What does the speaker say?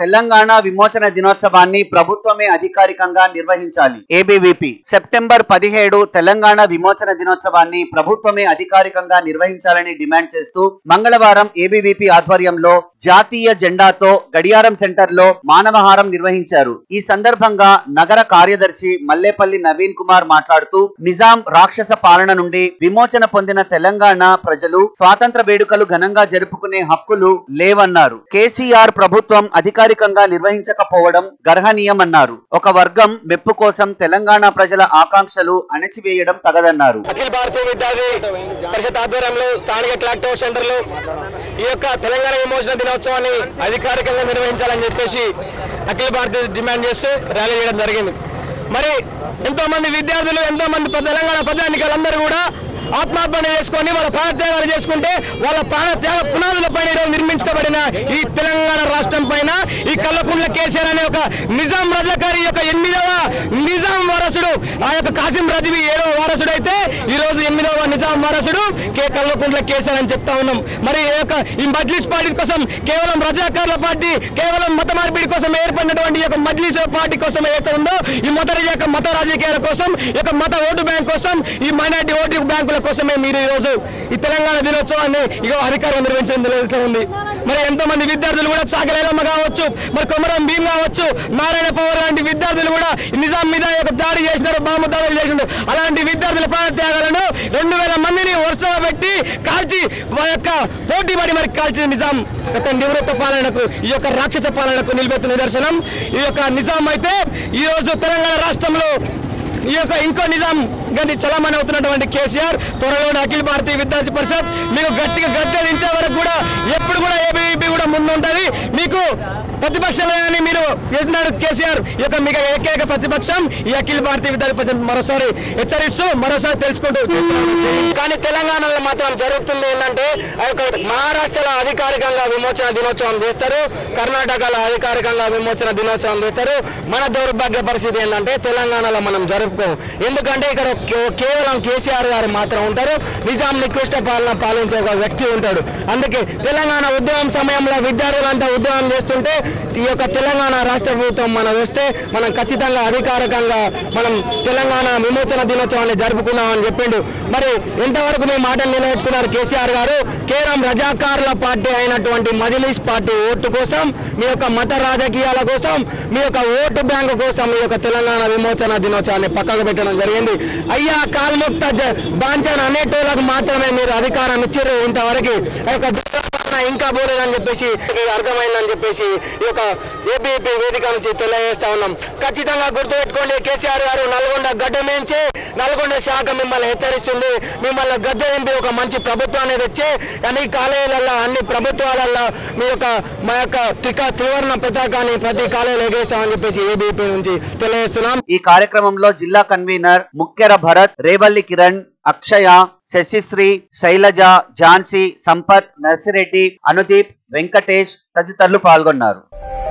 తెలంగాణ విమోచన దినోత్సవాన్ని ప్రభుత్వమే అధికారికంగా నిర్వహించాలి ఏబీవీపీ సెప్టెంబర్ పదిహేడు తెలంగాణ విమోచన దినోత్సవాన్ని ప్రభుత్వమే అధికారికంగా నిర్వహించాలని డిమాండ్ చేస్తూ మంగళవారం ఏబీవీపీ ఆధ్వర్యంలో జాతీయ జెండాతో గడియారం సెంటర్ లో మానవహారం నిర్వహించారు ఈ సందర్భంగా నగర కార్యదర్శి మల్లేపల్లి నవీన్ కుమార్ మాట్లాడుతూ నిజాం రాక్షస పాలన నుండి విమోచన పొందిన తెలంగాణ ప్రజలు స్వాతంత్ర వేడుకలు ఘనంగా జరుపుకునే హక్కులు లేవన్నారు కేసీఆర్ ప్రభుత్వం అధికారికంగా నిర్వహించకపోవడం గర్హనీయమన్నారు ఒక వర్గం మెప్పు కోసం తెలంగాణ ప్రజల ఆకాంక్షలు అణచివేయడం తగదన్నారు అఖిల భారతీయ విద్యార్థి పరిషత్ ఆధ్వర్యంలో స్థానిక క్లాక్ టవర్ సెంటర్ లో ఈ యొక్క తెలంగాణ విమోచన దినోత్సవాన్ని అధికారికంగా నిర్వహించాలని చెప్పేసి అఖిల భారతీయ డిమాండ్ చేస్తూ ర్యాలీ చేయడం జరిగింది మరి ఎంతో మంది విద్యార్థులు ఎంతో మంది ప- తెలంగాణ ప్రజానికలందరూ కూడా ఆత్మార్పణ చేసుకొని వాళ్ళ ప్రాణత్యాగాలు చేసుకుంటే వాళ్ళ ప్రాణత్యాగ పునాదుల పైన ఈరోజు నిర్మించబడిన ఈ తెలంగాణ రాష్ట్రం పైన ఈ కల్లకుంట్ల కేసీఆర్ అనే ఒక నిజాం రజాకారి యొక్క ఎనిమిదవ నిజాం వారసుడు ఆ యొక్క కాసిం రజవి ఏడవ వారసుడు అయితే ఈ రోజు ఎనిమిదవ నిజాం వారసుడు కే కల్లకుంట్ల కేసీఆర్ అని చెప్తా ఉన్నాం మరి ఈ యొక్క ఈ మజ్లిస్ పార్టీ కోసం కేవలం రజాకారుల పార్టీ కేవలం మత మార్పిడి కోసం ఏర్పడినటువంటి ఈ యొక్క మజ్లిస్ పార్టీ కోసం ఏదైతే ఉందో ఈ మత యొక్క మత రాజకీయాల కోసం ఈ యొక్క మత ఓటు బ్యాంక్ కోసం ఈ మైనార్టీ ఓటు బ్యాంకుల కోసమే మీరు ఈ రోజు ఈ తెలంగాణ దినోత్సవాన్ని ఇక అధికారం నిర్వహించడం జరుగుతూ ఉంది మరి ఎంతో మంది విద్యార్థులు కూడా సాగరేలమ్మ కావచ్చు మరి కొమరం భీమ్ కావచ్చు నారాయణ పవర్ లాంటి విద్యార్థులు కూడా ఈ నిజాం మీద ఈ యొక్క దాడి చేసినారు బాంబు దాడులు చేసినారు అలాంటి విద్యార్థుల ప్రాణత్యాగాలను రెండు వేల మందిని వరుసగా పెట్టి కాల్చి వారి యొక్క పోటీ పడి మరి కాల్చిన నిజాం యొక్క నివృత్త పాలనకు ఈ యొక్క రాక్షస పాలనకు నిలబెట్టిన నిదర్శనం ఈ యొక్క నిజాం అయితే ఈ రోజు తెలంగాణ రాష్ట్రంలో ఈ యొక్క ఇంకో నిజాం గని చలామణి అవుతున్నటువంటి కేసీఆర్ త్వరలోనే అఖిల భారతీయ విద్యార్థి పరిషత్ మీకు గట్టిగా గద్దెదించే వరకు కూడా ఎప్పుడు కూడా ఏబీవీపీ కూడా ముందు ఉంటుంది మీకు ప్రతిపక్షాలని మీరు చేసినాడు కేసీఆర్ ఈ యొక్క మీకు ఏకైక ప్రతిపక్షం ఈ అఖిల భారతీయ విద్యార్థి పరిషత్ మరోసారి హెచ్చరిస్తూ మరోసారి తెలుసుకుంటూ కానీ తెలంగాణలో మాత్రం జరుగుతుంది ఏంటంటే ఆ యొక్క మహారాష్ట్రలో అధికారికంగా విమోచన దినోత్సవం చేస్తారు కర్ణాటకలో అధికారికంగా విమోచన దినోత్సవం చేస్తారు మన దౌర్భాగ్య పరిస్థితి ఏంటంటే తెలంగాణలో మనం జరుపుకోము ఎందుకంటే ఇక్కడ కే- కేవలం కేసీఆర్ గారు మాత్రం ఉంటారు నిజాం నికృష్ట పాలన పాలించే ఒక వ్యక్తి ఉంటాడు అందుకే తెలంగాణ ఉద్యమం సమయంలో విద్యార్థులంతా ఉద్యమం చేస్తుంటే ఈ యొక్క తెలంగాణ రాష్ట్ర ప్రభుత్వం మనం వస్తే మనం ఖచ్చితంగా అధికారికంగా మనం తెలంగాణ విమోచన దినోత్సవాన్ని జరుపుకున్నామని చెప్పిండు మరి ఎంతవరకు మీ మాటలు నిలబెట్టుకున్నారు కేసీఆర్ గారు కేవలం రజాకారుల పార్టీ అయినటువంటి మజిలీస్ పార్టీ ఓటు కోసం మీ యొక్క మత రాజకీయాల కోసం మీ యొక్క ఓటు బ్యాంకు కోసం మీ యొక్క తెలంగాణ విమోచన దినోత్సవాన్ని పక్కకు పెట్టడం జరిగింది అయ్యా కాల్ముక్త జ- బాంఛన్ అనేటోళ్ళకు మాత్రమే మీరు అధికారం ఇచ్చారు ఇంతవరకు ఆ యొక్క దుర్పాలన ఇంకా పోలేదని చెప్పేసి ఇది అర్థమైందని చెప్పేసి ఈ యొక్క ఏబీపీ వేదిక నుంచి తెలియజేస్తా ఉన్నాం ఖచ్చితంగా గుర్తుపెట్టుకోండి కేసీఆర్ గారు నల్గొండ గడ్డ మేంచి నల్గొండ శాఖ మిమ్మల్ని హెచ్చరిస్తుంది మిమ్మల్ని గద్దె దింపి ఒక మంచి ప్రభుత్వాన్ని తెచ్చి అన్ని కాలేజీలలో అన్ని ప్రభుత్వాలలో మీ యొక్క మా యొక్క త్రిక త్రివర్ణ పతాకాన్ని ప్రతి కాలేజీలో ఎగేస్తామని చెప్పేసి ఏబీపీ నుంచి తెలియజేస్తున్నాం ఈ కార్యక్రమంలో జిల్లా కన్వీనర్ ముక్కెర భరత్ రేవల్లి కిరణ్ అక్షయ శశిశ్రీ శైలజ ఝాన్సీ సంపత్ నర్సిరెడ్డి అనుదీప్ వెంకటేష్ తదితరులు పాల్గొన్నారు